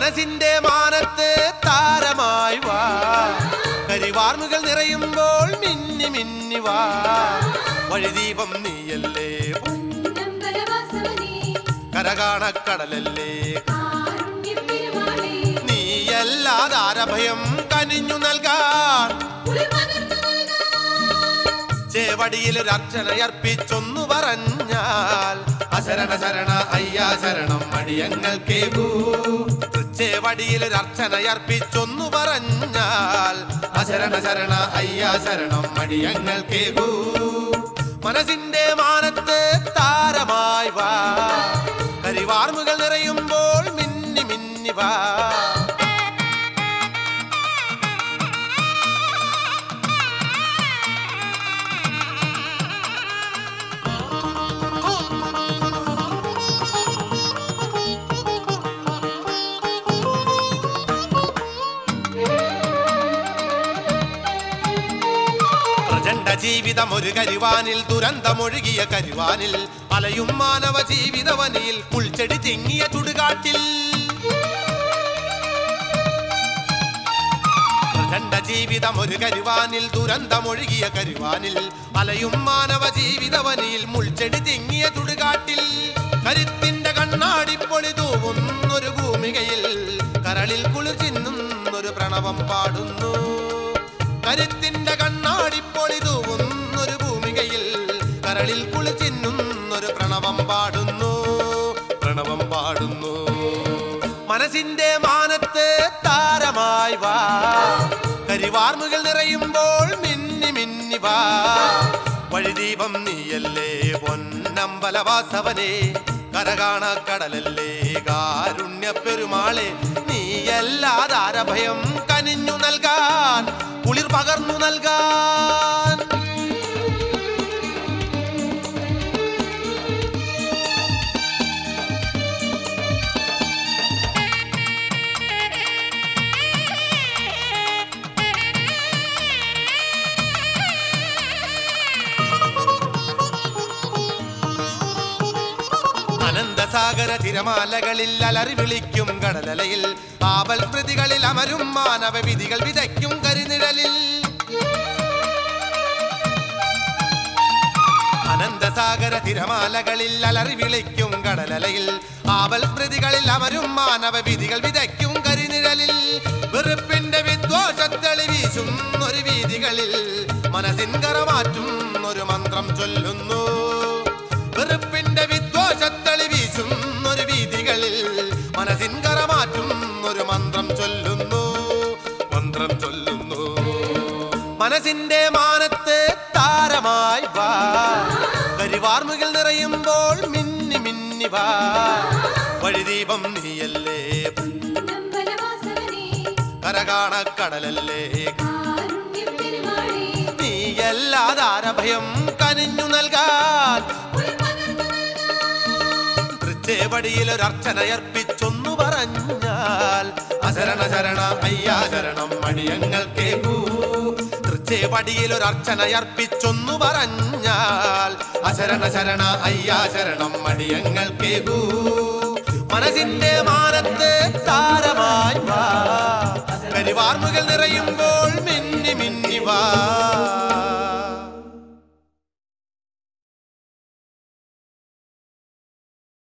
മനസ്സിന്റെ മാനത്ത് താരമായി വാ കരിവാർമുകൾ നിറയുമ്പോൾ മിന്നി മിന്നി വാ വഴിദീപം നീയല്ലേ പൊന്നമ്പലവാസവനേ, കരകാണക്കടലല്ലേ കാരുണ്യപ്പെരുമാളേ, നീയല്ലാതാരഭയം കനിഞ്ഞു നൽകാൻ കുളിർപകർന്നു നൽകാൻ ചേവടിയിൽ ഒരു അർച്ചനയർപ്പിച്ചൊന്നു പറഞ്ഞാൽ അശരണ ശരണ അയ്യാ ശരണം മടിയങ്ങൾ കേകൂ ചേവടിയിൽ ഒരു അർച്ചനയർപ്പിച്ചൊന്നു പറഞ്ഞാൽ അശരണ ശരണ അയ്യാ ശരണം മടിയങ്ങൾ കേകൂ മനസ്സിന്റെ മാനത്ത് താരമായി വാ കരിവാർമുകൾ നിറയുമ്പോൾ മിന്നി മിന്നി വാ പ്രചണ്ഡ ജീവിതം ഒരു കരിവാനിൽ ദുരന്തമൊഴുകിയ കരിവാനിൽ അലയും മാനവ ജീവിതവനിയിൽ പുൽച്ചെടി തിങ്ങിയ ചുടുകാട്ടിൽ പ്രചണ്ഡ ജീവിതം ഒരു കരിവാനിൽ ദുരന്തമൊഴുകിയ കരിവാനിൽ അലയും മാനവ ജീവിതവനിയിൽ മുൾച്ചെടി തിങ്ങിയ ചുടുകാട്ടിൽ കരുത്തിന്റെ കണ്ണാടി പൊളി തൂവുന്നൊരു ഭൂമികയിൽ കരളിൽ കുളിർ ചിന്നുന്നൊരു പ്രണവം പാടുന്നു കരുത്തിന്റെ കണ്ണാടി പൊളി തൂവുന്നൊരു ഭൂമികയിൽ കരളിൽ കുളിർ ചിന്നുന്നൊരു പ്രണവം പാടുന്നു പ്രണവം പാടുന്നു മനസ്സിന്റെ മാനത്ത് താരമായി വാ കരിവാർമുകൾ നിറയുമ്പോൾ മിന്നി മിന്നി വാ വഴിദീപം നീയല്ലേ പൊന്നമ്പലവാസവനെ കരകാണ കടലല്ലേ കാരുണ്യ പെരുമാളെ നീയല്ലാതാരഭയം കനിഞ്ഞു നൽകാൻ കുളിർ പകർന്നു നൽകാൻ അനന്തസാഗര തിരമാലകളിൽ അലറി വിളിക്കും കടലലയിൽ ആവൽ സ്മൃതികളിൽ അമരും മാനവ വിധികൾ വിതയ്ക്കും കരിനിഴലിൽ അനന്തസാഗര തിരമാലകളിൽ അലറി വിളിക്കും കടലലയിൽ ആവൽ സ്മൃതികളിൽ അമരും മാനവ വിധികൾ വിതയ്ക്കും കരിനിഴലിൽ വെറുപ്പിന്റെ വിദ്വേഷത്തെളി വീശുന്നൊരു വീതികളിൽ മനസ്സിൻ കറമാറ്റും ഒരു മന്ത്രം ചൊല്ലുന്നു വെറുപ്പിന്റെ വിദ്വേഷത്തെളി വീശുന്നൊരു വീതികളിൽ മനസ്സിൻ കറമാറ്റും ഒരു മന്ത്രം ചൊല്ലുന്നു മന്ത്രം ചൊല്ലുന്നു മനസ്സിന്റെ മാനത്ത് താരമായി വാ കരിവാർമുകൾ നിറയുമ്പോൾ മിന്നി മിന്നി വാ വഴിദീപം നീയല്ലേ പൊന്നമ്പലവാസവനേ, കരകാണക്കടലല്ലേ കാരുണ്യപ്പെരുമാളേ, നീയല്ലാതാരഭയം കനിഞ്ഞു നൽകാൻ കുളിർപകർന്നു നൽകാൻ തൃച്ചേവടിയിൽ ഒരു അർച്ചനയർപ്പിച്ചൊന്നു പറഞ്ഞാൽ അശരണ ശരണ അയ്യാ ശരണം മണിയങ്ങൾ കേൾക്കൂ തൃച്ചേവടിയിൽ ഒരു അർച്ചനയർപ്പിച്ചൊന്നു പറഞ്ഞാൽ അശരണ ശരണ അയ്യാ ശരണം മണിയങ്ങൾ കേൾക്കൂ മനസ്സിന്റെ മാനത്ത് താരമായി വാ കരിവാർമുകൾ നിറയുമ്പോൾ